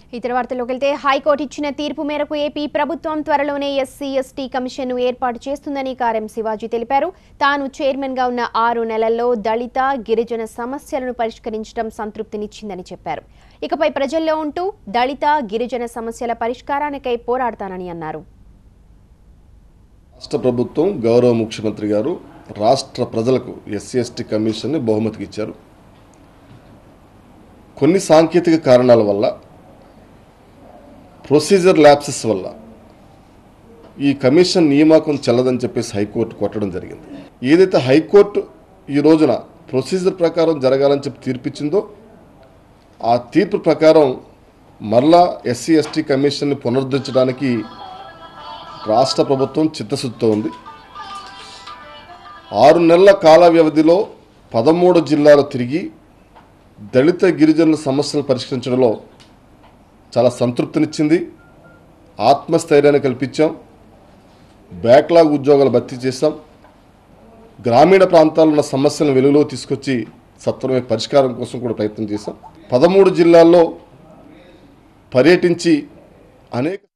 ఇతర వార్తల్లోకి వెళ్తే హైకోర్టు ఇచ్చిన తీర్పు మేరకు ఏపీ ప్రభుత్వం త్వరలోనే ఎస్సీ ఎస్టీ కమిషన్ను ఏర్పాటు చేస్తుందని కారెం శివాజీ తెలిపారు తాను చైర్మన్ గా ఉన్న ఆరు నెలల్లో దళిత గిరిజన సమస్యలను పరిష్కరించడం సంతృప్తినిచ్చిందని చెప్పారు ఇకపై ప్రజల్లో ఉంటూ దళిత గిరిజన సమస్యల పరిష్కారానికై పోరాడతానని అన్నారు రాష్ట్ర ప్రభుత్వం గౌరవ ముఖ్యమంత్రి గారు రాష్ట్ర ప్రజలకు ఎస్సీ ఎస్టీ కమిషన్ని బహుమతికి ఇచ్చారు కొన్ని సాంకేతిక కారణాల వల్ల ప్రొసీజర్ ల్యాప్సెస్ వల్ల ఈ కమిషన్ నియామకం చెల్లదని చెప్పేసి హైకోర్టు కొట్టడం జరిగింది ఏదైతే హైకోర్టు ఈ రోజున ప్రొసీజర్ ప్రకారం జరగాలని చెప్పి తీర్పిచ్చిందో ఆ తీర్పు ప్రకారం మరలా ఎస్సీ ఎస్టీ కమిషన్ని పునరుద్ధరించడానికి రాష్ట్ర ప్రభుత్వం చిత్తశుద్ధితో ఉంది ఆరు నెలల కాల వ్యవధిలో పదమూడు జిల్లాలు తిరిగి దళిత గిరిజనుల సమస్యలు పరిష్కరించడంలో చాలా సంతృప్తినిచ్చింది ఆత్మస్థైర్యాన్ని కల్పించాం బ్యాక్లాగ్ ఉద్యోగాలు భర్తీ చేశాం గ్రామీణ ప్రాంతాల్లో ఉన్న సమస్యలను వెలుగులో తీసుకొచ్చి సత్వరమే పరిష్కారం కోసం కూడా ప్రయత్నం చేశాం పదమూడు జిల్లాల్లో పర్యటించి అనేక